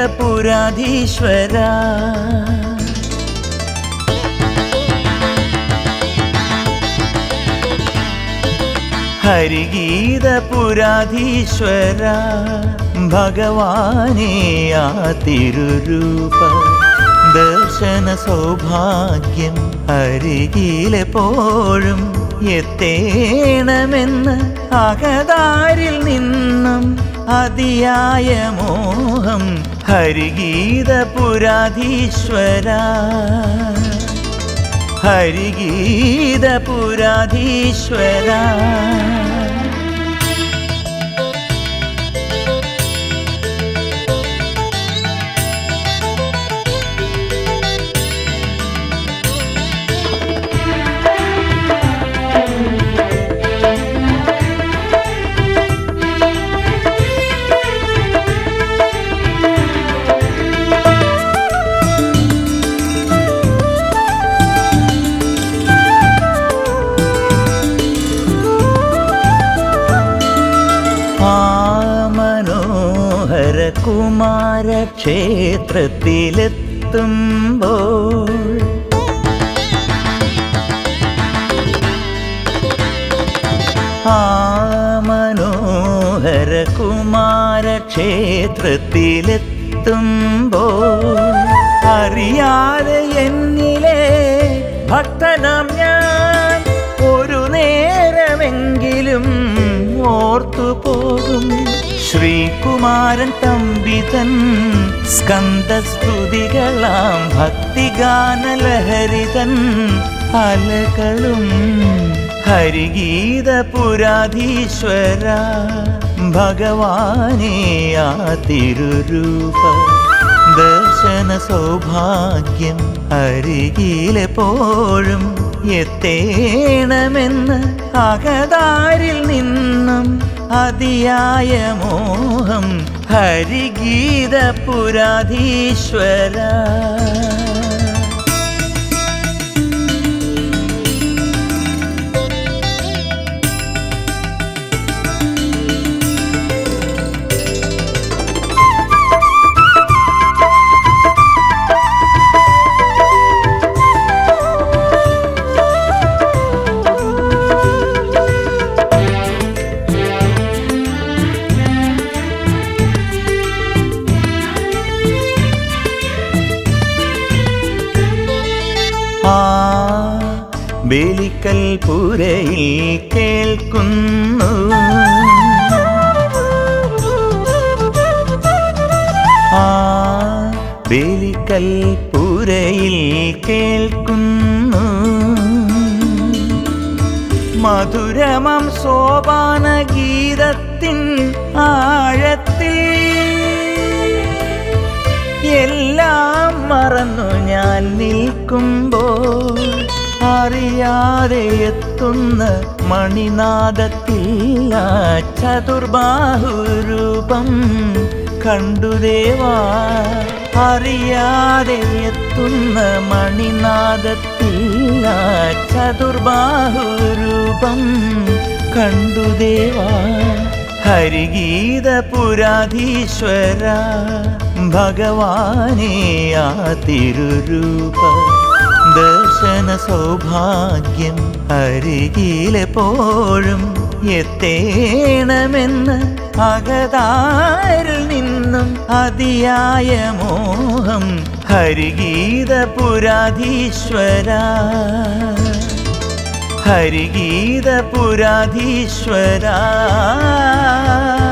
ഹരിഗീതപുരാധീശ്വര ഹരിഗീതപുരാധീശ്വര ഭഗവാനേ ആ തിരുരൂപ ദർശന സൗഭാഗ്യം അരികിലെപ്പോഴും എത്തേണമെന്ന് അകതാരിൽ നിന്നും അതിയായ മോഹം ഹരിഗീതപുരാധീശ്വര ഹരിഗീതപുരാധീശ്വര ആ മനോഹര കുമാര ക്ഷേത്രത്തിലെത്തുമ്പോൾ ആ മനോഹര കുമാര ക്ഷേത്രത്തിലെത്തുമ്പോൾ അറിയാതെ എന്നിലെ ഭക്തനാം ഞാൻ ഒരു നേരമെങ്കിലും ഓർത്തു പോകും ശ്രീകുമാരൻ തമ്പിതൻ സ്കന്ദസ്തുതികളാം ഭക്തിഗാനലഹരിതൻ അലകളും ഹരിഗീതപുരാധീശ്വര ഭഗവാനേ ആ തിരുരൂപ ദർശന സൗഭാഗ്യം അരികിലെപ്പോഴും എത്തേണമെന്ന് അകതാരിൽ നിന്നും അതിയായ മോഹം ഹരിഗീതപുരാധീശ്വര ആ ബേലിക്കൽ പുരയിൽ കേൾക്കുന്നു ആ ബേലിക്കൽ പുരയിൽ കേൾക്കുന്നു മധുരമം സോപാന ഗീതത്തിൻ ആഴത്തിൽ എല്ലാം മറന്നു ഞാൻ നിൽക്കുമ്പോൾ അറിയാതെ എത്തുന്ന മണിനാദത്തിൽ ആ ചതുർബാഹുരൂപം കണ്ടു ദേവാ അറിയാതെ എത്തുന്ന മണിനാദത്തിൽ ആ ചതുർബാഹുരൂപം കണ്ടു ദേവാ ഹരിഗീതപുരാധീശ്വര ഭഗവാനേ ആ തിരുരൂപ ദർശന സൗഭാഗ്യം അരികിലെപ്പോഴും എത്തേണമെന്ന് അകതാരിൽ നിന്നും അതിയായ മോഹം ഹരിഗീതപുരാധീശ്വര ഹരിഗീതപുരാധീശ്വര